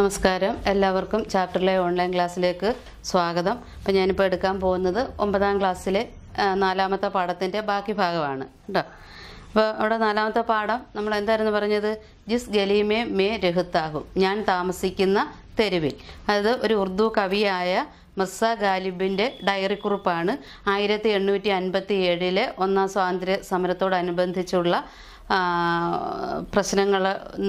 നമസ്കാരം എല്ലാവർക്കും ചാപ്റ്ററിലെ ഓൺലൈൻ ക്ലാസ്സിലേക്ക് സ്വാഗതം അപ്പം ഞാനിപ്പോൾ എടുക്കാൻ പോകുന്നത് ഒമ്പതാം ക്ലാസ്സിലെ ആ, നാലാമത്തെ പാഠത്തിൻ്റെ ബാക്കി ഭാഗമാണ് കേട്ടോ അപ്പോൾ അവിടെ നാലാമത്തെ പാഠം നമ്മൾ എന്തായിരുന്നു പറഞ്ഞത് ജിസ് ഗലീമേ മേ രഹുത്താഹു ഞാൻ താമസിക്കുന്ന തെരുവിൽ അത് ഒരു ഉറുദു കവിയായ മിർസ ഗാലിബിൻ്റെ ഡയറി കുറിപ്പാണ് ആയിരത്തി എണ്ണൂറ്റി അൻപത്തി ഏഴിലെ ഒന്നാം സ്വാതന്ത്ര്യ സമരത്തോടനുബന്ധിച്ചുള്ള പ്രശ്നങ്ങൾ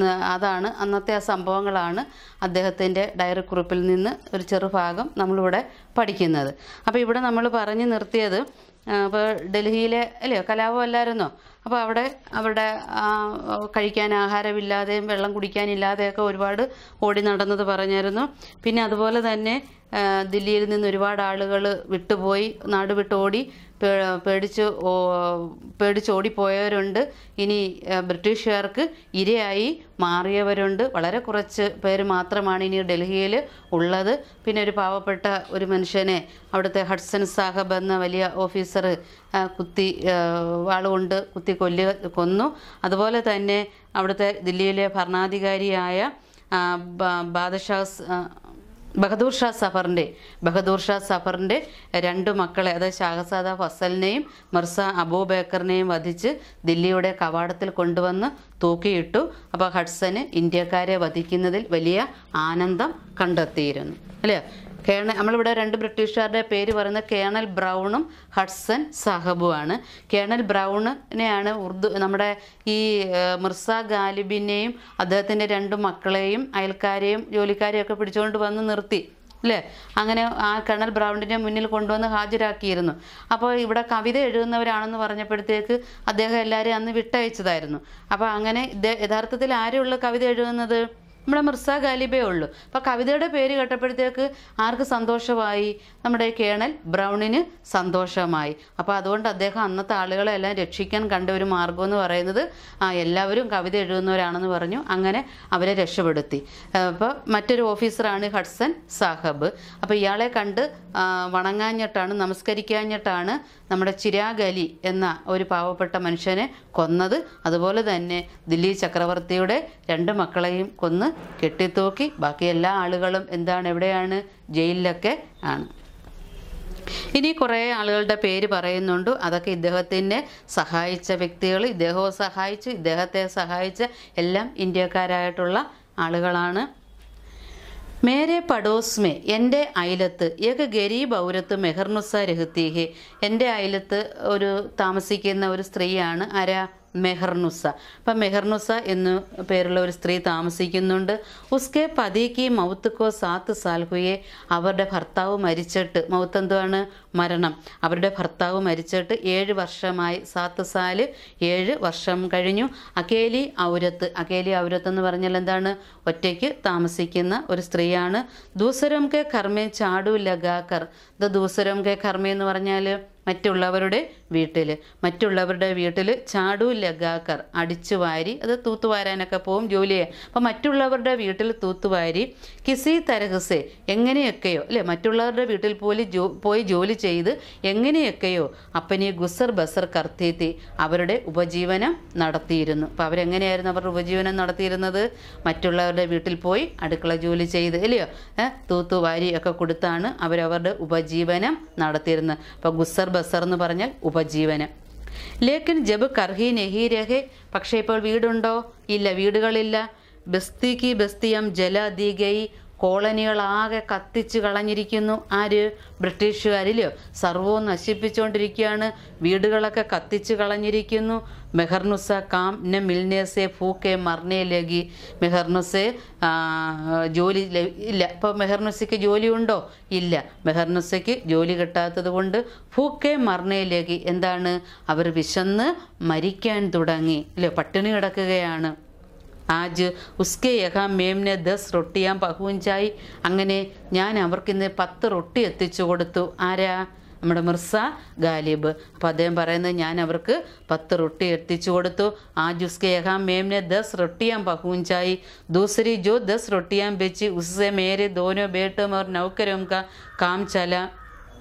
അതാണ് അന്നത്തെ ആ സംഭവങ്ങളാണ് അദ്ദേഹത്തിൻ്റെ ഡയറി കുറിപ്പിൽ നിന്ന് ഒരു ചെറുഭാഗം നമ്മളിവിടെ പഠിക്കുന്നത് അപ്പോൾ ഇവിടെ നമ്മൾ പറഞ്ഞു നിർത്തിയത് അപ്പോൾ ഡൽഹിയിലെ അല്ലയോ കലാപം അല്ലായിരുന്നോ അപ്പോൾ അവിടെ അവിടെ ആ, കഴിക്കാൻ ആഹാരമില്ലാതെയും വെള്ളം കുടിക്കാനില്ലാതെയൊക്കെ ഒരുപാട് ഓടി നടന്നത് പറഞ്ഞായിരുന്നു പിന്നെ അതുപോലെ തന്നെ ആ, ദില്ലിയിൽ നിന്ന് ഒരുപാട് ആളുകൾ വിട്ടുപോയി നാട് വിട്ടോടി പേ- പേടിച്ച് ഓ- പേടിച്ച് ഓടിപ്പോയവരുണ്ട് ഇനി ആ, ബ്രിട്ടീഷുകാർക്ക് ഇരയായി മാറിയവരുണ്ട് വളരെ കുറച്ച് പേര് മാത്രമാണ് ഇനി ഡൽഹിയിൽ ഉള്ളത് പിന്നെ ഒരു പാവപ്പെട്ട ഒരു മനുഷ്യനെ അവിടുത്തെ ഹഡ്സൺ സാഹബ് എന്ന വലിയ ഓഫീസർ കുത്തി ആ, വാളുകൊണ്ട് കുത്തി കൊല്ലുക കൊന്നു അതുപോലെ തന്നെ അവിടുത്തെ ദില്ലിയിലെ ഭരണാധികാരിയായ ആ, ബ- ബാദഷാസ് ആ, ബഹദൂർ ഷാ സഫറിൻ്റെ ബഹദൂർ ഷാ സഫറിൻ്റെ രണ്ട് മക്കളെ അതായത് ഷാഹസാദ ഫസലിനെയും മിർസ അബൂബേക്കറിനെയും വധിച്ച് ദില്ലിയുടെ കവാടത്തിൽ കൊണ്ടുവന്ന് തൂക്കിയിട്ടു അപ്പോൾ ഹഡ്സന് ഇന്ത്യക്കാരെ വധിക്കുന്നതിൽ വലിയ ആനന്ദം കണ്ടെത്തിയിരുന്നു അല്ലേ കേണൽ നമ്മളിവിടെ രണ്ട് ബ്രിട്ടീഷുകാരുടെ പേര് പറയുന്നത് കേണൽ ബ്രൗണും ഹഡ്സൺ സാഹബുമാണ് കേണൽ ബ്രൗണിനെയാണ് ഉറുദു നമ്മുടെ ഈ ഏഹ്, മിർസ ഗാലിബിനെയും അദ്ദേഹത്തിൻ്റെ രണ്ട് മക്കളെയും അയൽക്കാരെയും ജോലിക്കാരെയും ഒക്കെ പിടിച്ചുകൊണ്ട് വന്ന് നിർത്തി അല്ലേ അങ്ങനെ ആ കേണൽ ബ്രൗണിൻ്റെ മുന്നിൽ കൊണ്ടുവന്ന് ഹാജരാക്കിയിരുന്നു അപ്പോൾ ഇവിടെ കവിത എഴുതുന്നവരാണെന്ന് പറഞ്ഞപ്പോഴത്തേക്ക് അദ്ദേഹം എല്ലാവരെയും അന്ന് വിട്ടയച്ചതായിരുന്നു അപ്പോൾ അങ്ങനെ ഇദ്ദേ- യഥാർത്ഥത്തിൽ ആരുള്ള കവിത എഴുതുന്നത് നമ്മുടെ മിർസ ഗാലിബേ ഉള്ളൂ അപ്പോൾ കവിതയുടെ പേര് കേട്ടപ്പോഴത്തേക്ക് ആർക്ക് സന്തോഷമായി നമ്മുടെ ഈ കേണൽ ബ്രൗണിന് സന്തോഷമായി അപ്പോൾ അതുകൊണ്ട് അദ്ദേഹം അന്നത്തെ ആളുകളെ എല്ലാം രക്ഷിക്കാൻ കണ്ട ഒരു മാർഗം എന്ന് പറയുന്നത് ആ എല്ലാവരും കവിത എഴുതുന്നവരാണെന്ന് പറഞ്ഞു അങ്ങനെ അവരെ രക്ഷപ്പെടുത്തി അപ്പോൾ മറ്റൊരു ഓഫീസറാണ് ഹഡ്സൺ സാഹബ് അപ്പോൾ ഇയാളെ കണ്ട് ആ, വണങ്ങാഞ്ഞിട്ടാണ് നമസ്കരിക്കാഞ്ഞിട്ടാണ് നമ്മുടെ ചിരാഗ് അലി എന്ന ഒരു പാവപ്പെട്ട മനുഷ്യനെ കൊന്നത് അതുപോലെ തന്നെ ദില്ലി ചക്രവർത്തിയുടെ രണ്ട് മക്കളെയും കൊന്ന് കെട്ടിത്തൂക്കി ബാക്കി എല്ലാ ആളുകളും എന്താണ് എവിടെയാണ് ജയിലിലൊക്കെ ആണ് ഇനി കുറേ ആളുകളുടെ പേര് പറയുന്നുണ്ട് അതൊക്കെ ഇദ്ദേഹത്തിനെ സഹായിച്ച വ്യക്തികൾ ഇദ്ദേഹവും സഹായിച്ചു ഇദ്ദേഹത്തെ സഹായിച്ച എല്ലാം ഇന്ത്യക്കാരായിട്ടുള്ള ആളുകളാണ് മേരെ പടോസ്മെ എൻ്റെ അയലത്ത് ഏക ഗരീബ് ഔരത്ത് മെഹർനുസ രഹത്തീഹെ എൻ്റെ അയലത്ത് ഒരു താമസിക്കുന്ന ഒരു സ്ത്രീയാണ് ആരാ മെഹർനുസ അപ്പം മെഹർനുസ എന്നു പേരുള്ള ഒരു സ്ത്രീ താമസിക്കുന്നുണ്ട് ഉസ്കെ പതിക്ക് മൗത്തുക്കോ സാത്ത് സാൽഹുയെ അവരുടെ ഭർത്താവ് മരിച്ചിട്ട് മൗത്ത് എന്തുവാണ് മരണം അവരുടെ ഭർത്താവ് മരിച്ചിട്ട് ഏഴ് വർഷമായി സാത്ത് സാല് ഏഴ് വർഷം കഴിഞ്ഞു അകേലി ഔരത്ത് അകേലി ഔരത്ത് എന്ന് പറഞ്ഞാൽ എന്താണ് ഒറ്റയ്ക്ക് താമസിക്കുന്ന ഒരു സ്ത്രീയാണ് ദൂസരം കെ കർമ്മേ ചാടു ലഗാക്കർ ദ ദൂസരം കെ കർമ്മ എന്ന് പറഞ്ഞാൽ മറ്റുള്ളവരുടെ വീട്ടിൽ മറ്റുള്ളവരുടെ വീട്ടിൽ ചാടു ലഗാക്കർ അടിച്ചു വാരി അത് തൂത്തുവാരാനൊക്കെ പോവും ജോലി ചെയ്യാൻ അപ്പം മറ്റുള്ളവരുടെ വീട്ടിൽ തൂത്തുവാരി കിസി തരഹസെ എങ്ങനെയൊക്കെയോ അല്ലേ മറ്റുള്ളവരുടെ വീട്ടിൽ പോയി ജോ പോയി ജോലി ചെയ്ത് എങ്ങനെയൊക്കെയോ അപ്പനെ ഗുസർ ബസർ കർത്തേത്തി അവരുടെ ഉപജീവനം നടത്തിയിരുന്നു അപ്പം അവരെങ്ങനെയായിരുന്നു അവരുടെ ഉപജീവനം നടത്തിയിരുന്നത് മറ്റുള്ളവരുടെ വീട്ടിൽ പോയി അടുക്കള ജോലി ചെയ്ത് ഇല്ലയോ ഏഹ് തൂത്തുവാരി ഒക്കെ കൊടുത്താണ് അവരവരുടെ ഉപജീവനം നടത്തിയിരുന്നത് അപ്പോൾ ഗുസർ ബസർ എന്ന് പറഞ്ഞാൽ ഉപജീവനം ലേക്കിൻ ജബ് കർഹി നെഹി രഹെ പക്ഷേ ഇപ്പോൾ വീടുണ്ടോ ഇല്ല വീടുകളില്ല ബസ്തിക്ക് ബസ്തിയം ജല ദീഗൈ കോളനികളാകെ കത്തിച്ച് കളഞ്ഞിരിക്കുന്നു ആര് ബ്രിട്ടീഷുകാരില്ലയോ സർവവും നശിപ്പിച്ചുകൊണ്ടിരിക്കുകയാണ് വീടുകളൊക്കെ കത്തിച്ച് കളഞ്ഞിരിക്കുന്നു മെഹർനുസ കാം ന മിൽനേസെ ഫൂക്കെ മർണേ ലഗി മെഹർനുസെ ആ, ജോലി ല- ഇല്ല ഇപ്പോൾ മെഹർനുസയ്ക്ക് ജോലി ഉണ്ടോ ഇല്ല മെഹർനുസയ്ക്ക് ജോലി കിട്ടാത്തത് കൊണ്ട് ഫൂക്കെ മർണേ ലഗി എന്താണ് അവർ വിശന്ന് മരിക്കാൻ തുടങ്ങി ഇല്ലേ പട്ടിണി കിടക്കുകയാണ് ആജ് ഉസ്കെ യഹാ മേംനെ ദസ് റൊട്ടിയാൻ പഹുഞ്ചായി അങ്ങനെ ഞാൻ അവർക്കിന്ന് പത്ത് റൊട്ടി എത്തിച്ചു കൊടുത്തു ആരാ നമ്മുടെ മിർസ ഗാലിബ് അപ്പോൾ അദ്ദേഹം പറയുന്നത് ഞാൻ അവർക്ക് പത്ത് റൊട്ടി എത്തിച്ചു കൊടുത്തു ആജ് ഉസ്കെ യഹാ മേംനെ ദസ് റൊട്ടിയാൻ പഹുഞ്ചായി ദൂസരി ജോ ദസ് റൊട്ടിയാൻ വെച്ച് ഉസ്സെ മേരെ ദോനോ ബേട്ടും और नौकरों का काम चला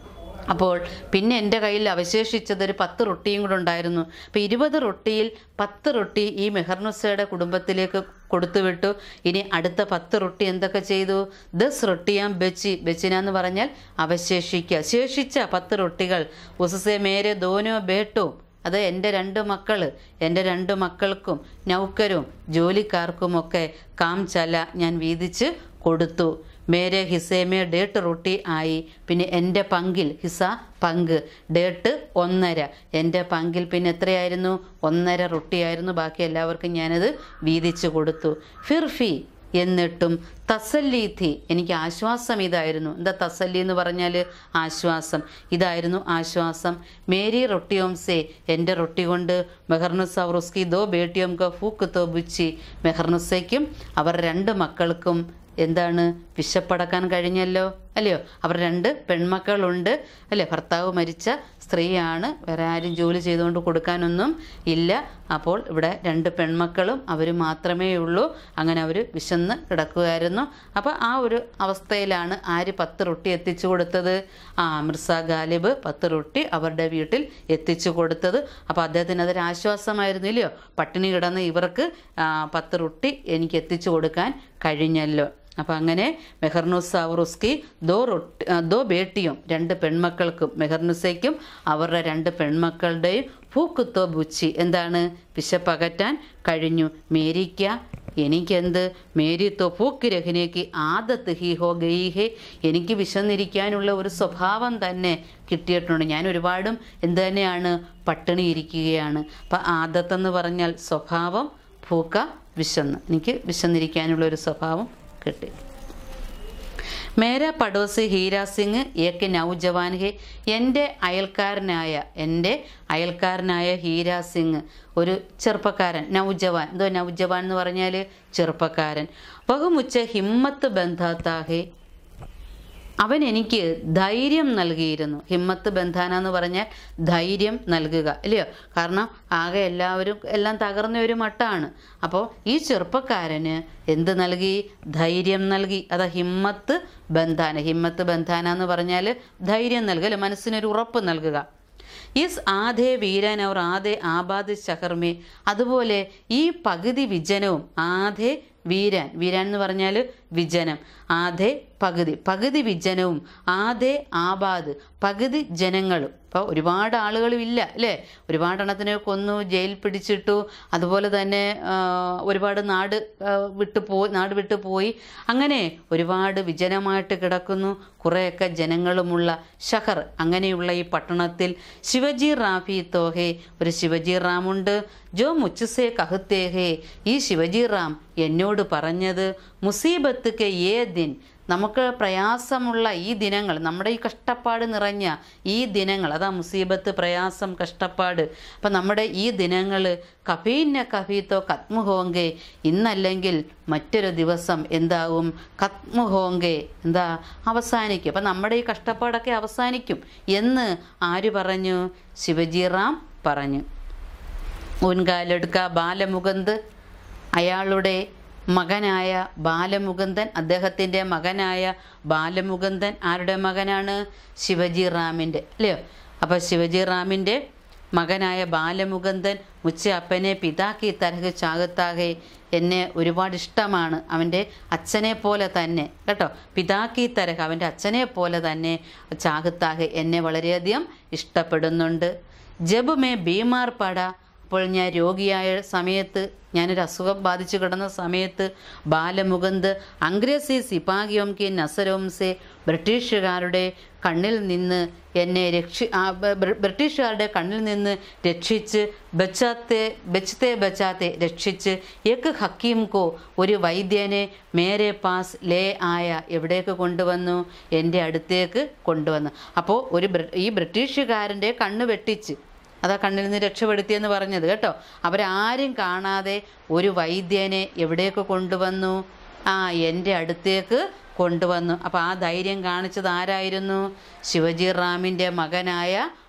അപ്പോൾ പിന്നെ എൻ്റെ കയ്യിൽ അവശേഷിച്ചത് ഒരു പത്ത് റൊട്ടിയും കൂടെ ഉണ്ടായിരുന്നു അപ്പോൾ ഇരുപത് റൊട്ടിയിൽ പത്ത് റൊട്ടി ഈ മെഹർനുസയുടെ കുടുംബത്തിലേക്ക് കൊടുത്തുവിട്ടു ഇനി അടുത്ത പത്ത് റൊട്ടി എന്തൊക്കെ ചെയ്തു ദസ് റൊട്ടിയാം ബച്ചി ബച്ചിന എന്ന് പറഞ്ഞാൽ അവശേഷിക്കുക ശേഷിച്ച പത്ത് റൊട്ടികൾ ഉസസെ മേരെ ദോനോ ബേട്ടോ അത് എൻ്റെ രണ്ട് മക്കൾ എൻ്റെ രണ്ട് മക്കൾക്കും നൗക്കരും ജോലിക്കാർക്കുമൊക്കെ കാം ചല ഞാൻ വീതിച്ച് കൊടുത്തു മേരെ ഹിസേമേ ഡേട്ട് റൊട്ടി ആയി പിന്നെ എൻ്റെ പങ്കിൽ ഹിസ പങ്ക് ഡേട്ട് ഒന്നര എൻ്റെ പങ്കിൽ പിന്നെ എത്രയായിരുന്നു ഒന്നര റൊട്ടിയായിരുന്നു ബാക്കി എല്ലാവർക്കും ഞാനത് വീതിച്ചു കൊടുത്തു ഫിർഫി എന്നിട്ടും തസല്ലീഥി എനിക്ക് ആശ്വാസം ഇതായിരുന്നു എന്താ തസല്ലി എന്ന് പറഞ്ഞാൽ ആശ്വാസം ഇതായിരുന്നു ആശ്വാസം മേരി റൊട്ടിയോംസേ എൻ്റെ റൊട്ടി കൊണ്ട് മെഹർനുസ റുസ്കി ദോ ബേട്ടിയോം ക ഫൂക്ക് തോ ബുച്ചി മെഹർനുസയ്ക്കും അവർ രണ്ട് മക്കൾക്കും എന്താണ് വിശപ്പടക്കാൻ കഴിഞ്ഞല്ലോ അല്ലയോ അവർ രണ്ട് പെൺമക്കളുണ്ട് അല്ലേ ഭർത്താവ് മരിച്ച സ്ത്രീയാണ് വേറെ ആരും ജോലി ചെയ്തുകൊണ്ട് കൊടുക്കാനൊന്നും ഇല്ല അപ്പോൾ ഇവിടെ രണ്ട് പെൺമക്കളും അവർ മാത്രമേ ഉള്ളൂ അങ്ങനെ അവർ വിശന്ന് കിടക്കുകയായിരുന്നു അപ്പോൾ ആ ഒരു അവസ്ഥയിലാണ് ആര് പത്ത് റൊട്ടി എത്തിച്ചു കൊടുത്തത് ആ മിർസ ഗാലിബ് പത്ത് റൊട്ടി അവരുടെ വീട്ടിൽ എത്തിച്ചു കൊടുത്തത് അപ്പോൾ അദ്ദേഹത്തിന് അതൊരു ആശ്വാസമായിരുന്നു ഇല്ലയോ പട്ടിണി കിടന്ന് ഇവർക്ക് ആ, പത്ത് റൊട്ടി എനിക്ക് എത്തിച്ചു കൊടുക്കാൻ കഴിഞ്ഞല്ലോ അപ്പം അങ്ങനെ മെഹർനുസ അവറുസ്കി ദോ റൊട്ടി ആ, ദോ ബേട്ടിയും രണ്ട് പെൺമക്കൾക്കും മെഹർനുസയ്ക്കും അവരുടെ രണ്ട് പെൺമക്കളുടെയും ഫൂക്കുത്തോ ബുച്ചി എന്താണ് വിശപ്പകറ്റാൻ കഴിഞ്ഞു മേരിക്ക എനിക്കെന്ത് മേരി തോ ഫൂക്ക് രഹനേക്ക് ആദത്ത് ഹി ഹോ ഗയി ഹേ എനിക്ക് വിശന്നിരിക്കാനുള്ള ഒരു സ്വഭാവം തന്നെ കിട്ടിയിട്ടുണ്ട് ഞാൻ ഒരുപാടും എന്ത് തന്നെയാണ് പട്ടിണി ഇരിക്കുകയാണ് അപ്പം ആദത്തെന്ന് പറഞ്ഞാൽ സ്വഭാവം ഭൂക്ക വിശന്ന് എനിക്ക് വിശന്നിരിക്കാനുള്ള ഒരു സ്വഭാവം കിട്ടി മേര പടോസ് ഹീര സിംഗ് ഏക്ക് നൗജവാൻ ഹെ എൻ്റെ അയൽക്കാരനായ എൻ്റെ അയൽക്കാരനായ ഹീര സിംഗ് ഒരു ചെറുപ്പക്കാരൻ നൗജവാൻ എന്തോ നൗജവാൻ എന്ന് പറഞ്ഞാൽ ചെറുപ്പക്കാരൻ ബഹുമുച്ച ഹിമ്മത്ത് ബന്ധാത്താഹേ അവൻ എനിക്ക് ധൈര്യം നൽകിയിരുന്നു ഹിമ്മത്ത് ബന്ധാന എന്ന് പറഞ്ഞാൽ ധൈര്യം നൽകുക അല്ലയോ കാരണം ആകെ എല്ലാവരും എല്ലാം തകർന്ന ഒരു മട്ടാണ് അപ്പോൾ ഈ ചെറുപ്പക്കാരന് എന്ത് നൽകി ധൈര്യം നൽകി അതാ ഹിമ്മത്ത് ബന്ധാന ഹിമ്മത്ത് ബന്ധാന എന്ന് പറഞ്ഞാൽ ധൈര്യം നൽകുക അല്ലെ മനസ്സിനൊരു ഉറപ്പ് നൽകുക ഇസ് ആധേ വീരൻ അവർ ആധേ ആബാദ് ശഹർമേ അതുപോലെ ഈ പകുതി വിജനവും ആധേ വീരാൻ വീരാൻ എന്ന് പറഞ്ഞാൽ വിജനം ആധേ പകുതി പകുതി വിജനവും ആധേ ആബാദ് പകുതി ജനങ്ങളും ഇപ്പോൾ ഒരുപാട് ആളുകളും ഇല്ല അല്ലേ ഒരുപാട് എണ്ണത്തിനെ കൊന്നു ജയിൽ പിടിച്ചിട്ടു അതുപോലെ തന്നെ ആ, ഒരുപാട് നാട് ആ, വിട്ടു പോയി നാട് വിട്ടു പോയി അങ്ങനെ ഒരുപാട് വിജനമായിട്ട് കിടക്കുന്നു കുറേയൊക്കെ ജനങ്ങളുമുള്ള ഷഹർ അങ്ങനെയുള്ള ഈ പട്ടണത്തിൽ ശിവജി റാഫി തോഹെ ഒരു ശിവജി റാമുണ്ട് ജോ മുച്ചുസേ കഹത്തേഹേ ഈ ശിവജി റാം എന്നോട് പറഞ്ഞത് മുസീബത്ത് കെ ഏ ദിൻ നമുക്ക് പ്രയാസമുള്ള ഈ ദിനങ്ങൾ നമ്മുടെ ഈ കഷ്ടപ്പാട് നിറഞ്ഞ ഈ ദിനങ്ങൾ അതാ മുസീബത്ത് പ്രയാസം കഷ്ടപ്പാട് അപ്പം നമ്മുടെ ഈ ദിനങ്ങൾ കഫീന്ന കഫീത്തോ കത്മുഹോങ്കെ ഇന്നല്ലെങ്കിൽ മറ്റൊരു ദിവസം എന്താവും കത്മുഹോങ്കെ എന്താ അവസാനിക്കും അപ്പം നമ്മുടെ ഈ കഷ്ടപ്പാടൊക്കെ അവസാനിക്കും എന്ന് ആര് പറഞ്ഞു ശിവജി റാം പറഞ്ഞു ഉൻകാലെടുക്ക ബാലമുകുന്ത് അയാളുടെ മകനായ ബാലമുകുന്ദൻ അദ്ദേഹത്തിൻ്റെ മകനായ ബാലമുകുന്ദൻ ആരുടെ മകനാണ് ശിവജി റാമിൻ്റെ അല്ലയോ അപ്പോൾ ശിവജി റാമിൻ്റെ മകനായ ബാലമുകുന്ദൻ മുച്ച അപ്പനെ പിതാക്കി തരഹ് ചാകത്താകെ എന്നെ ഒരുപാട് ഇഷ്ടമാണ് അവൻ്റെ അച്ഛനെ പോലെ തന്നെ കേട്ടോ പിതാക്കി തരഹ് അവൻ്റെ അച്ഛനെ പോലെ തന്നെ ചാകത്താകെ എന്നെ വളരെയധികം ഇഷ്ടപ്പെടുന്നുണ്ട് ജബ് മേ ബീമാർ പട അപ്പോൾ ഞാൻ രോഗിയായ സമയത്ത് ഞാനൊരു അസുഖം ബാധിച്ചു കിടന്ന സമയത്ത് ബാലമുകുന്ത് അംഗ്രസി സിപാഹിയോം കെ നസരോംസെ ബ്രിട്ടീഷുകാരുടെ കണ്ണിൽ നിന്ന് എന്നെ രക്ഷി ആ, ബ- ബ്ര- ബ്രിട്ടീഷുകാരുടെ കണ്ണിൽ നിന്ന് രക്ഷിച്ച് ബച്ചാത്തെ ബച്ചത്തെ ബച്ചാത്തെ രക്ഷിച്ച് ഏക്ക് ഹക്കീം കോ ഒരു വൈദ്യനെ മേരെ പാസ് ലേ ആയ എവിടേക്ക് കൊണ്ടുവന്നു എൻ്റെ അടുത്തേക്ക് കൊണ്ടുവന്നു അപ്പോൾ ഒരു ബ്രി- ഈ ബ്രിട്ടീഷുകാരൻ്റെ കണ്ണ് വെട്ടിച്ച് അതാ കണ്ണിൽ നിന്ന് രക്ഷപ്പെടുത്തിയെന്ന് പറഞ്ഞത് കേട്ടോ അവരാരും കാണാതെ ഒരു വൈദ്യനെ എവിടേക്ക് കൊണ്ടുവന്നു ആ എൻ്റെ അടുത്തേക്ക് കൊണ്ടുവന്നു അപ്പോൾ ആ ധൈര്യം കാണിച്ചത് ആരായിരുന്നു ശിവജി റാമിൻ്റെ മകനായ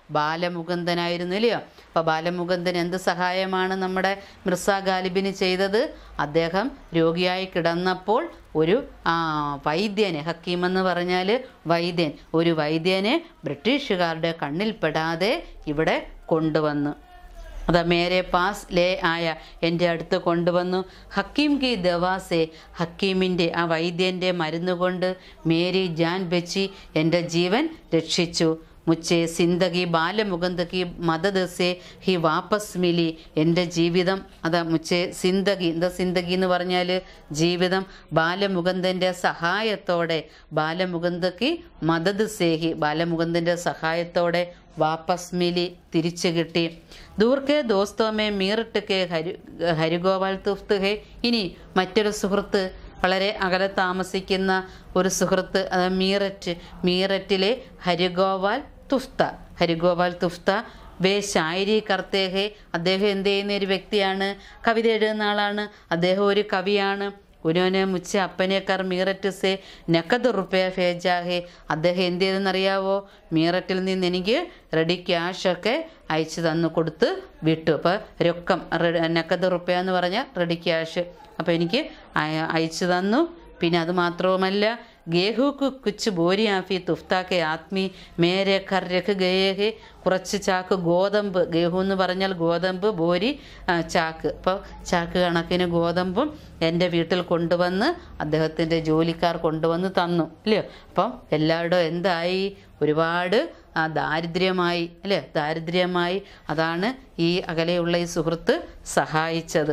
ബാലമുകുന്ദനായിരുന്നു ഇല്ലയോ അപ്പോൾ ബാലമുകുന്ദൻ എന്ത് സഹായമാണ് നമ്മുടെ മിർസ ഗാലിബിന് ചെയ്തത് അദ്ദേഹം രോഗിയായി കിടന്നപ്പോൾ ഒരു ആ, വൈദ്യനെ ഹക്കീം എന്ന് പറഞ്ഞാൽ വൈദ്യൻ ഒരു വൈദ്യനെ ബ്രിട്ടീഷുകാരുടെ കണ്ണിൽപ്പെടാതെ ഇവിടെ കൊണ്ടുവന്നു അത് മേരെ പാസ് ലേ ആയ എൻ്റെ അടുത്ത് കൊണ്ടുവന്നു ഹക്കീം കി ദവാസെ ഹക്കീമിൻ്റെ ആ വൈദ്യൻ്റെ മരുന്ന് കൊണ്ട് മേരി ജാൻ ബച്ചി എൻ്റെ ജീവൻ രക്ഷിച്ചു മുച്ചേ സിന്ദഗി ബാലമുകുന്ദകി മദത് സെ ഹി വാപ്പസ് മിലി എൻ്റെ ജീവിതം അതാ മുച്ചേ സിന്ദഗി എന്താ സിന്ദഗി എന്ന് പറഞ്ഞാൽ ജീവിതം ബാലമുകുന്ദൻ്റെ സഹായത്തോടെ ബാലമുകുന്ദക്ക് മദത് സേഹി ബാലമുകുന്ദൻ്റെ സഹായത്തോടെ വാപ്പസ് മിലി തിരിച്ചു കിട്ടി ദൂർക്കെ ദോസ്തോമേ മീറിട്ട് കെ ഹരി ഹരിഗോപാൽ തുഫ്ത് ഹെ ഇനി മറ്റൊരു സുഹൃത്ത് വളരെ അകലെ താമസിക്കുന്ന ഒരു സുഹൃത്ത് അത് മീററ്റ് മീററ്റിലെ ഹരിഗോപാൽ തുഫ്ത ഹരിഗോപാൽ തുഫ്ത വേ ശായരി കർത്തേഹെ അദ്ദേഹം എന്ത് ചെയ്യുന്ന ഒരു വ്യക്തിയാണ് കവിത എഴുതുന്ന ആളാണ് അദ്ദേഹം ഒരു കവിയാണ് ഉനോനെ മുച്ച അപ്പനേക്കാർ മീററ്റ് സെ നക്കത് റുപ്പയ ഫേജാഹെ അദ്ദേഹം എന്ത് ചെയ്തെന്നറിയാവോ മീററ്റിൽ നിന്ന് എനിക്ക് റെഡി ക്യാഷൊക്കെ അയച്ചു തന്നു കൊടുത്ത് വിട്ടു അപ്പോൾ രൊക്കം നക്കത് റുപ്പയ എന്ന് പറഞ്ഞാൽ റെഡി ക്യാഷ് അപ്പോൾ എനിക്ക് അയ- അയച്ചു തന്നു പിന്നെ അത് മാത്രവുമല്ല ഗേഹുക്ക് കുച്ച് ബോരി ആഫി തുഫ്താക്കെ ആത്മി മേരെ ഖർ രഖ് ഗയേഹെ കുറച്ച് ചാക്ക് ഗോതമ്പ് ഗേഹു എന്ന് പറഞ്ഞാൽ ഗോതമ്പ് ബോരി ആ, ചാക്ക് അപ്പോൾ ചാക്ക് കണക്കിന് ഗോതമ്പും എൻ്റെ വീട്ടിൽ കൊണ്ടുവന്ന് അദ്ദേഹത്തിൻ്റെ ജോലിക്കാർ കൊണ്ടുവന്ന് തന്നു ഇല്ലയോ അപ്പം എല്ലാവരുടെയും എന്തായി ഒരുപാട് ആ ദാരിദ്ര്യമായി അല്ലേ ദാരിദ്ര്യമായി അതാണ് ഈ അകലെയുള്ള ഈ സുഹൃത്ത് സഹായിച്ചത്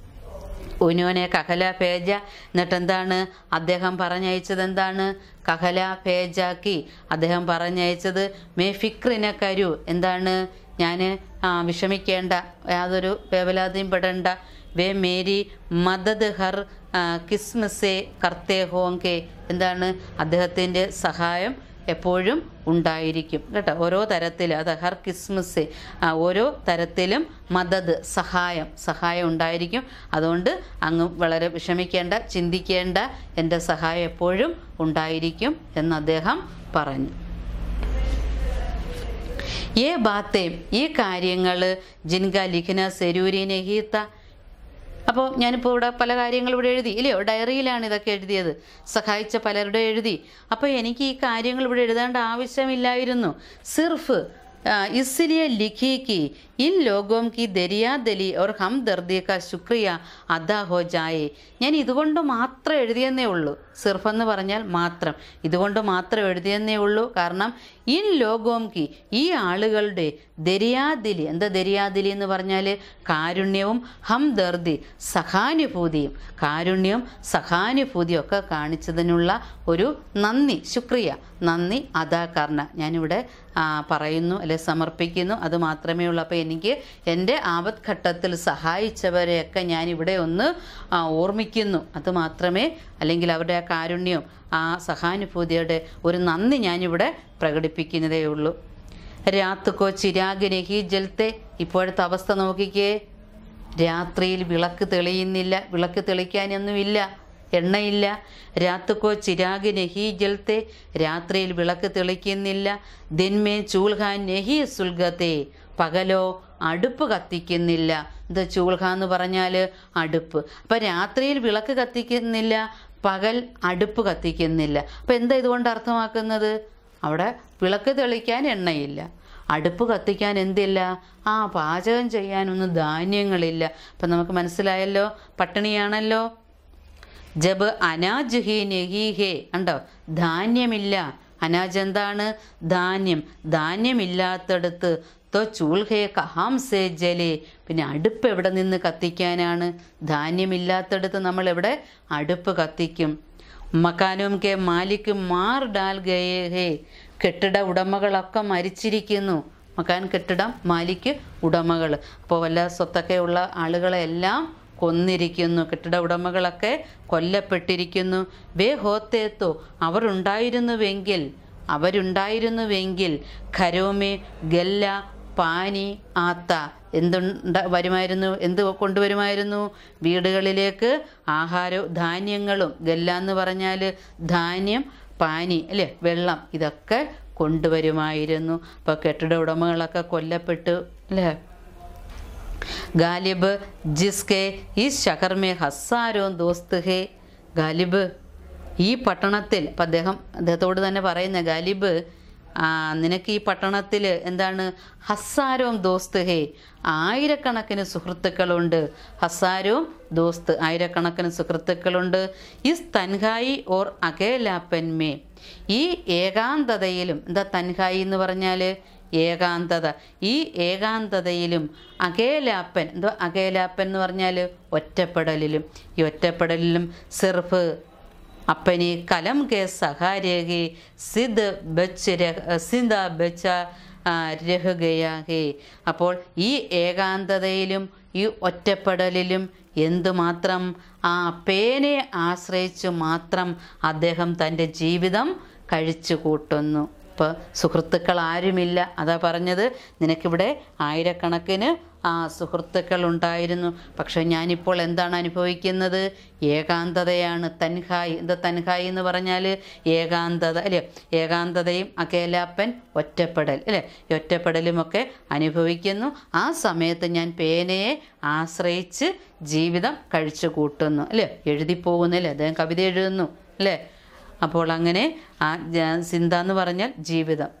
ഉനുവിനെ കഹല പേജ എന്നിട്ട് എന്താണ് അദ്ദേഹം പറഞ്ഞയച്ചത് എന്താണ് കഹല പേജാക്കി അദ്ദേഹം പറഞ്ഞയച്ചത് മേ ഫിക്രിനെ കരു എന്താണ് ഞാൻ വിഷമിക്കേണ്ട യാതൊരു വേവലാതിയും പെടേണ്ട വേ മേരി മദത് ഹർ ആ, കിസ്മസേ കർത്തേ ഹോങ്കെ എന്താണ് അദ്ദേഹത്തിൻ്റെ സഹായം എപ്പോഴും ഉണ്ടായിരിക്കും കേട്ടോ ഓരോ തരത്തിൽ അത് ഹർ കിസ്മസ് ഓരോ തരത്തിലും മദത് സഹായം സഹായം ഉണ്ടായിരിക്കും അതുകൊണ്ട് അങ്ങ് വളരെ വിഷമിക്കേണ്ട ചിന്തിക്കേണ്ട എൻ്റെ സഹായം എപ്പോഴും ഉണ്ടായിരിക്കും എന്ന് അദ്ദേഹം പറഞ്ഞു ഏ ബാത്തേം ഈ കാര്യങ്ങൾ ജിൻക ലിഖന സെരൂരിനെ ഹീത്ത അപ്പോൾ ഞാനിപ്പോൾ ഇവിടെ പല കാര്യങ്ങളും ഇവിടെ എഴുതി ഇല്ലയോ ഡയറിയിലാണ് ഇതൊക്കെ എഴുതിയത് സഹായിച്ച പലരുടെ എഴുതി അപ്പോൾ എനിക്ക് ഈ കാര്യങ്ങൾ ഇവിടെ എഴുതേണ്ട ആവശ്യമില്ലായിരുന്നു സിർഫ് ആ, इसलिए लिखी कि इन लोगों की दरिया दली और हम दर्दी का शुക്രിയ അദാ ഹോ ജായേ ഞാൻ ഇതുകൊണ്ട് മാത്രം എഴുതിയെന്നേ ഉള്ളൂ സിർഫ് എന്ന് പറഞ്ഞാൽ മാത്രം ഇതുകൊണ്ട് മാത്രം എഴുതിയെന്നേ ഉള്ളൂ കാരണം ഇൻ ലോകോം കി ഈ ആളുകളുടെ ദരിയാദിലി എന്താ ദരിയാദിലി എന്ന് പറഞ്ഞാൽ കാരുണ്യവും ഹം ദർദി സഹാനുഭൂതിയും കാരുണ്യവും സഹാനുഭൂതിയും ഒക്കെ കാണിച്ചതിനുള്ള ഒരു നന്ദി ശുക്രിയ നന്ദി അതാ കാരണ ഞാനിവിടെ ആ, പറയുന്നു അല്ലെ സമർപ്പിക്കുന്നു അത് മാത്രമേ ഉള്ളൂ അപ്പോൾ എനിക്ക് എൻ്റെ ആപത്ഘട്ടത്തിൽ സഹായിച്ചവരെയൊക്കെ ഞാനിവിടെ ഒന്ന് ആ, ഓർമ്മിക്കുന്നു അത് മാത്രമേ അല്ലെങ്കിൽ അവരുടെ ആ കാരുണ്യവും ആ സഹാനുഭൂതിയുടെ ഒരു നന്ദി ഞാനിവിടെ പ്രകടിപ്പിക്കുന്നതേ ഉള്ളൂ രാത്തുക്കോ ചിരാഗിനെ ഹി ജലത്തെ ഇപ്പോഴത്തെ അവസ്ഥ നോക്കിക്കേ രാത്രിയിൽ വിളക്ക് തെളിയുന്നില്ല വിളക്ക് തെളിക്കാനൊന്നുമില്ല എണ്ണയില്ല രാത്തുക്കോ ചിരാഗ് നെഹി ജലത്തെ രാത്രിയിൽ വിളക്ക് തെളിക്കുന്നില്ല ദിന്മേ ചൂൽഹാൻ നെഹി സുൽഗത്തെ പകലോ അടുപ്പ് കത്തിക്കുന്നില്ല ഇത് ചൂൽഹ എന്ന് പറഞ്ഞാൽ അടുപ്പ് അപ്പം രാത്രിയിൽ വിളക്ക് കത്തിക്കുന്നില്ല പകൽ അടുപ്പ് കത്തിക്കുന്നില്ല അപ്പം എന്താ ഇതുകൊണ്ട് അർത്ഥമാക്കുന്നത് അവിടെ വിളക്ക് തെളിക്കാൻ എണ്ണയില്ല അടുപ്പ് കത്തിക്കാൻ എന്തില്ല ആ പാചകം ചെയ്യാനൊന്നും ധാന്യങ്ങളില്ല അപ്പം നമുക്ക് മനസ്സിലായല്ലോ പട്ടിണിയാണല്ലോ ജബ് അനാജ് ഹി നെഹി ഹേ ഉണ്ടോ ധാന്യമില്ല അനാജ് എന്താണ് ധാന്യം ധാന്യമില്ലാത്തടത്ത് തോ ചൂൽഹേ കഹാം സേ ജലേ പിന്നെ അടുപ്പ് എവിടെ നിന്ന് കത്തിക്കാനാണ് ധാന്യമില്ലാത്തടത്ത് നമ്മൾ എവിടെ അടുപ്പ് കത്തിക്കും മക്കാനും കെ മാലിക് മാർ ഡാൽ ഗയേ ഹേ കെട്ടിട ഉടമകളൊക്കെ മരിച്ചിരിക്കുന്നു മക്കാൻ കെട്ടിടം മാലിക്ക് ഉടമകൾ അപ്പോൾ വല്ല സ്വത്തൊക്കെ ഉള്ള ആളുകളെല്ലാം കൊന്നിരിക്കുന്നു കെട്ടിട ഉടമകളൊക്കെ കൊല്ലപ്പെട്ടിരിക്കുന്നു വേ ഹോത്തേത്തോ അവർ ഉണ്ടായിരുന്നുവെങ്കിൽ അവരുണ്ടായിരുന്നുവെങ്കിൽ ഖരോമേ ഗല്ല പാനി ആത്ത എന്തുണ്ട വരുമായിരുന്നു എന്ത് കൊണ്ടുവരുമായിരുന്നു വീടുകളിലേക്ക് ആഹാരവും ധാന്യങ്ങളും ഗല്ല എന്ന് പറഞ്ഞാൽ ധാന്യം പാനി അല്ലേ വെള്ളം ഇതൊക്കെ കൊണ്ടുവരുമായിരുന്നു ഇപ്പോൾ കെട്ടിട ഉടമകളൊക്കെ കൊല്ലപ്പെട്ടു അല്ലേ ഗാലിബ് ജിസ്കെ ഈ ഷഹർ മേ ഹസാരോ ദോസ്ത് ഹേ ഗാലിബ് ഈ പട്ടണത്തിൽ അപ്പം അദ്ദേഹം അദ്ദേഹത്തോട് തന്നെ പറയുന്ന ഗാലിബ് ആ, നിനക്ക് ഈ പട്ടണത്തിൽ എന്താണ് ഹസാരോം ദോസ്ത് ഹേ ആയിരക്കണക്കിന് സുഹൃത്തുക്കളുണ്ട് ഹസാരോം ദോസ്ത് ആയിരക്കണക്കിന് സുഹൃത്തുക്കളുണ്ട് ഇസ് തൻഹായി ഓർ അകേലാപ്പന്മേ ഈ ഏകാന്തതയിലും എന്താ തൻഹായി എന്ന് പറഞ്ഞാൽ ഏകാന്തത ഈ ഏകാന്തതയിലും അകേലാപ്പൻ എന്തോ അകേലാപ്പൻ എന്ന് പറഞ്ഞാൽ ഒറ്റപ്പെടലിലും ഈ ഒറ്റപ്പെടലിലും സിർഫ് അപ്പനി കലം കെ സഹാരേഹി സിദ് ബച്ച് രഹ സിന്ദ ബച്ച ആ, രഹുകയാ ഹേ അപ്പോൾ ഈ ഏകാന്തതയിലും ഈ ഒറ്റപ്പെടലിലും എന്തുമാത്രം ആ പേനയെ ആശ്രയിച്ച് മാത്രം അദ്ദേഹം തൻ്റെ ജീവിതം കഴിച്ചു കൂട്ടുന്നു ഇപ്പോൾ സുഹൃത്തുക്കൾ ആരുമില്ല അതാ പറഞ്ഞത് നിനക്കിവിടെ ആയിരക്കണക്കിന് ആ സുഹൃത്തുക്കൾ ഉണ്ടായിരുന്നു പക്ഷെ ഞാനിപ്പോൾ എന്താണ് അനുഭവിക്കുന്നത് ഏകാന്തതയാണ് തൻഹായി എന്താ തൻഹായി എന്ന് പറഞ്ഞാൽ ഏകാന്തത അല്ലേ ഏകാന്തതയും അകേലാപ്പൻ ഒറ്റപ്പെടൽ അല്ലേ ഈ ഒറ്റപ്പെടലുമൊക്കെ അനുഭവിക്കുന്നു ആ സമയത്ത് ഞാൻ പേനയെ ആശ്രയിച്ച് ജീവിതം കഴിച്ചു കൂട്ടുന്നു അല്ലേ എഴുതിപ്പോകുന്നില്ലേ അദ്ദേഹം കവിത എഴുതുന്നു അല്ലേ അപ്പോൾ അങ്ങനെ ആ ജ- ചിന്ത എന്ന് പറഞ്ഞാൽ ജീവിതം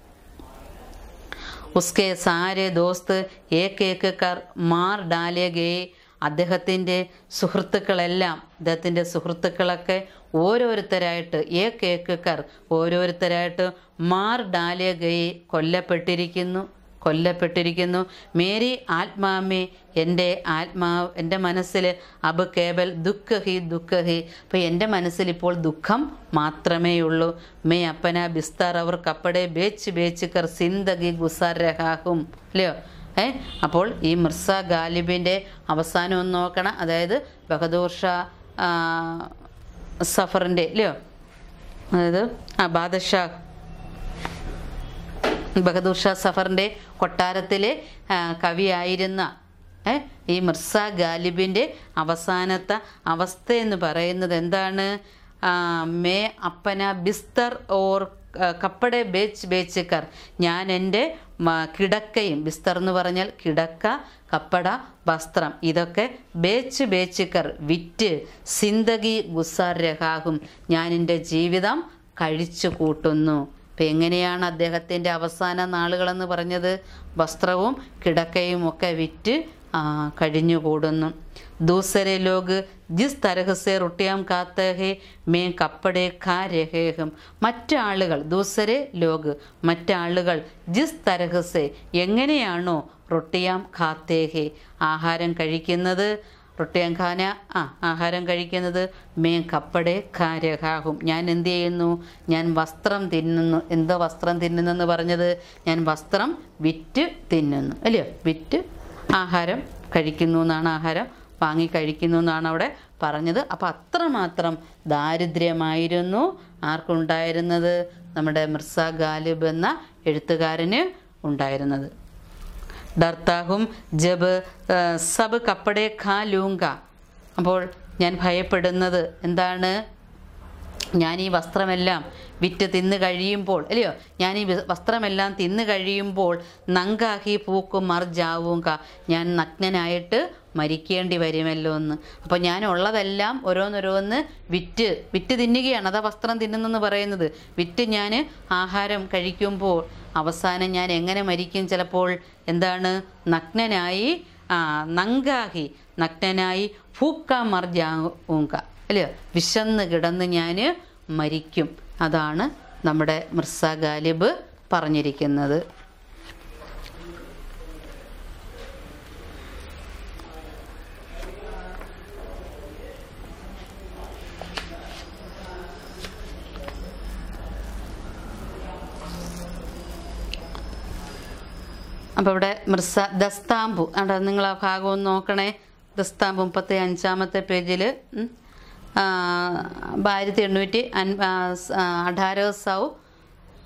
ഉസ്കെ സാരെ ദോസ്ത് ഏക്ക് ഏക്ക് കർ മാർ ഡാലേ ഗേ അദ്ദേഹത്തിൻ്റെ സുഹൃത്തുക്കളെല്ലാം അദ്ദേഹത്തിൻ്റെ സുഹൃത്തുക്കളൊക്കെ ഓരോരുത്തരായിട്ട് ഏക്ക് ഏക്ക് കർ ഓരോരുത്തരായിട്ട് മാർ ഡാലേ ഗേ കൊല്ലപ്പെട്ടിരിക്കുന്നു കൊല്ലപ്പെട്ടിരിക്കുന്നു മേരി ആത്മാമേ എൻ്റെ ആത്മാവ് എൻ്റെ മനസ്സിൽ അബ് കേവൽ ദുഃഖഹി ദുഃഖഹി അപ്പോൾ എൻ്റെ മനസ്സിൽ ഇപ്പോൾ ദുഃഖം മാത്രമേ ഉള്ളൂ മേ അപ്പന ബിസ്താർ അവർ കപ്പടെ ബേച്ച് ബേച്ച് കർ സിന്ദഗി ഗുസാർ രഹാഹും അല്ലയോ ഏ അപ്പോൾ ഈ മിർസ ഗാലിബിൻ്റെ അവസാനം ഒന്ന് നോക്കണം അതായത് ബഹദൂർ ഷാ ആ, സഫറിൻ്റെ അല്ലയോ അതായത് ആ ബാദഷാഹ് ബഹദൂർ ഷാ സഫറിൻ്റെ കൊട്ടാരത്തിലെ ആ, കവിയായിരുന്ന ഏ, ഈ മിർസ ഗാലിബിൻ്റെ അവസാനത്തെ അവസ്ഥ എന്ന് പറയുന്നത് എന്താണ് ആ, മേ അപ്പന ബിസ്തർ ഓർ ആ, കപ്പടെ ബേച്ച് ബേച്ചുക്കർ ഞാൻ എൻ്റെ മ- കിടക്കയും ബിസ്തർ എന്ന് പറഞ്ഞാൽ കിടക്ക കപ്പട വസ്ത്രം ഇതൊക്കെ ബേച്ച് ബേച്ചുക്കർ വിറ്റ് സിന്ദഗി ഗുസാർ രഹാകും ഞാൻ എൻ്റെ ജീവിതം കഴിച്ചു കൂട്ടുന്നു അപ്പം എങ്ങനെയാണ് അദ്ദേഹത്തിൻ്റെ അവസാന നാളുകളെന്ന് പറഞ്ഞത് വസ്ത്രവും കിടക്കയും ഒക്കെ വിറ്റ് ആ, കഴിഞ്ഞുകൂടുന്നു ദൂസരെ ലോഗ് ജിസ് തരഹസെ റുട്ടിയാം കാത്തഹേ മേ കപ്പടെ ഖാ രഹേഹം മറ്റാളുകൾ ദൂസരെ ലോഗ് മറ്റാളുകൾ ജിസ് തരഹസെ എങ്ങനെയാണോ റൊട്ടിയാം ഖാത്തേഹേ ആഹാരം കഴിക്കുന്നത് റൊട്ടിയാം ഖാന ആ ആഹാരം കഴിക്കുന്നത് മേ കപ്പടെ ഖാരഹാഹും ഞാൻ എന്ത് ചെയ്യുന്നു ഞാൻ വസ്ത്രം തിന്നുന്നു എന്തോ വസ്ത്രം തിന്നുന്നെന്ന് പറഞ്ഞത് ഞാൻ വസ്ത്രം വിറ്റ് തിന്നുന്നു അല്ലയോ വിറ്റ് ആഹാരം കഴിക്കുന്നു എന്നാണ് ആഹാരം വാങ്ങി കഴിക്കുന്നു എന്നാണ് അവിടെ പറഞ്ഞത് അപ്പോൾ അത്രമാത്രം ദാരിദ്ര്യമായിരുന്നു ആർക്കുണ്ടായിരുന്നത് നമ്മുടെ മിർസ ഗാലിബ് എന്ന എഴുത്തുകാരന് ഉണ്ടായിരുന്നത് ഡർത്താഹും ജബ് ആ, സബ് കപ്പടെ ഖാ ലൂങ്ക അപ്പോൾ ഞാൻ ഭയപ്പെടുന്നത് എന്താണ് ഞാൻ ഈ വസ്ത്രമെല്ലാം വിറ്റ് തിന്ന് കഴിയുമ്പോൾ അല്ലയോ ഞാൻ ഈ വി- വസ്ത്രമെല്ലാം തിന്ന് കഴിയുമ്പോൾ നങ്കാഹി പൂക്കും മർജാവും ക ഞാൻ നഗ്നനായിട്ട് മരിക്കേണ്ടി വരുമല്ലോ എന്ന് അപ്പോൾ ഞാൻ ഉള്ളതെല്ലാം ഓരോന്നോരോന്ന് വിറ്റ് വിറ്റ് തിന്നുകയാണ് അതാ വസ്ത്രം തിന്നുന്നെന്ന് പറയുന്നത് വിറ്റ് ഞാൻ ആഹാരം കഴിക്കുമ്പോൾ അവസാനം ഞാൻ എങ്ങനെ മരിക്കും ചിലപ്പോൾ എന്താണ് നഗ്നനായി ആ നങ്കാഹി നഗ്നനായി ഫൂക്ക മർജാവുക അല്ലയോ വിശന്ന് കിടന്ന് ഞാൻ മരിക്കും അതാണ് നമ്മുടെ മിർസ ഗാലിബ് പറഞ്ഞിരിക്കുന്നത് അപ്പോൾ ഇവിടെ മിർസ ദസ്താംബു അവിടെ നിങ്ങൾ ആ ഭാഗം ഒന്ന് നോക്കണേ ദസ്താംബു മുപ്പത്തി അഞ്ചാമത്തെ പേജിൽ ആയിരത്തി എണ്ണൂറ്റി അൻ അഠാരോ സൗ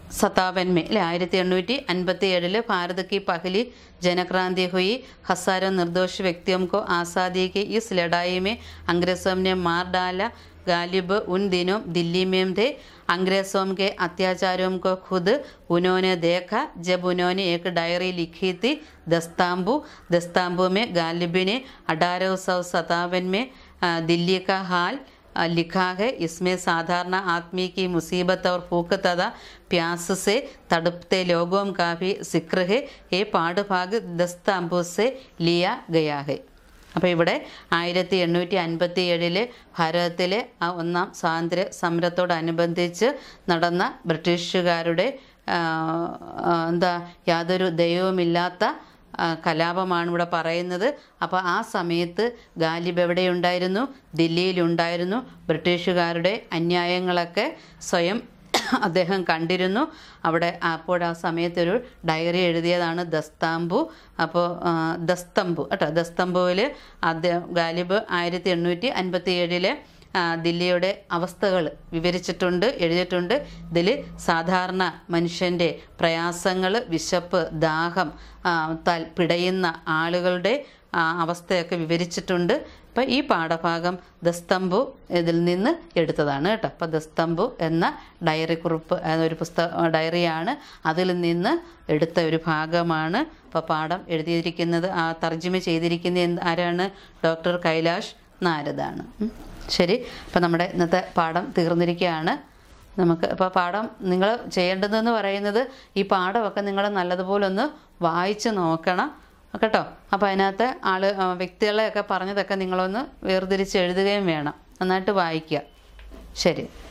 सतावन में അല്ലെ ആയിരത്തി എണ്ണൂറ്റി അൻപത്തി ഏഴില് ഭാരത് की पहली जनक्रांति हुई हजारों निर्दोष व्यक्तियों को आज़ादी की इस लड़ाई में अंग्रेज़ों ने मार डाला गालिब उन दिनों दिल्ली में थे अंग्रेज़ों के अत्याचारों को खुद उन्होंने देखा जब उन्होंने एक डायरी लिखी थी दस्तांबू दस्तांबू में गालिब ने अठारह सौ सतावन में आ, दिल्ली का हाल आ, लिखा है इसमें साधारण आदमी की मुसीबत और भूख तथा प्यास से तड़पते लोगों का भी जिक्र है ये पाठभाग दस्तांबू से लिया गया है അപ്പോൾ ഇവിടെ ആയിരത്തി എണ്ണൂറ്റി അൻപത്തി ഏഴില് ഭാരതത്തിലെ ആ ഒന്നാം സ്വാതന്ത്ര്യ സമരത്തോടനുബന്ധിച്ച് നടന്ന ബ്രിട്ടീഷുകാരുടെ ആ, ആ, എന്താ യാതൊരു ദൈവവുമില്ലാത്ത ആ, കലാപമാണ് ഇവിടെ പറയുന്നത് അപ്പോൾ ആ സമയത്ത് ഗാലിബ് എവിടെയുണ്ടായിരുന്നു ദില്ലിയിലുണ്ടായിരുന്നു ബ്രിട്ടീഷുകാരുടെ അന്യായങ്ങളൊക്കെ സ്വയം അദ്ദേഹം കണ്ടിരുന്നു അവിടെ അപ്പോൾ ആ സമയത്തൊരു ഡയറി എഴുതിയതാണ് ദസ്താംബു അപ്പോൾ ആ, ദസ്തംബു കേട്ടോ ദസ്തംബുവിൽ അദ്ദേഹം ഗാലിബ് ആയിരത്തി എണ്ണൂറ്റി അൻപത്തി ഏഴിലെ ദില്ലിയുടെ അവസ്ഥകൾ വിവരിച്ചിട്ടുണ്ട് എഴുതിയിട്ടുണ്ട് ഇതിൽ സാധാരണ മനുഷ്യൻ്റെ പ്രയാസങ്ങൾ വിശപ്പ് ദാഹം ആ, തൽ പിടയുന്ന ആളുകളുടെ ആ, അവസ്ഥയൊക്കെ വിവരിച്ചിട്ടുണ്ട് അപ്പം ഈ പാഠഭാഗം ദസ്തംബു ഇതിൽ നിന്ന് എടുത്തതാണ് കേട്ടോ അപ്പോൾ ദസ്തംബു എന്ന ഡയറി കുറിപ്പ് ഒരു പുസ്തക ഡയറിയാണ് അതിൽ നിന്ന് എടുത്ത ഒരു ഭാഗമാണ് അപ്പോൾ പാഠം എഴുതിയിരിക്കുന്നത് ആ തർജ്ജമ ചെയ്തിരിക്കുന്ന എന്ത് ആരാണ് ഡോക്ടർ കൈലാഷ് നാരദാണ് ഉം. ശരി അപ്പോൾ നമ്മുടെ ഇന്നത്തെ പാഠം തീർന്നിരിക്കുകയാണ് നമുക്ക് ഇപ്പോൾ പാഠം നിങ്ങൾ ചെയ്യേണ്ടതെന്ന് പറയുന്നത് ഈ പാഠമൊക്കെ നിങ്ങൾ നല്ലതുപോലെ ഒന്ന് വായിച്ച് നോക്കണം കേട്ടോ അപ്പോൾ അതിനകത്ത് ആൾ വ്യക്തികളെയൊക്കെ പറഞ്ഞതൊക്കെ നിങ്ങളൊന്ന് വേർതിരിച്ച് എഴുതുകയും വേണം നന്നായിട്ട് വായിക്കുക ശരി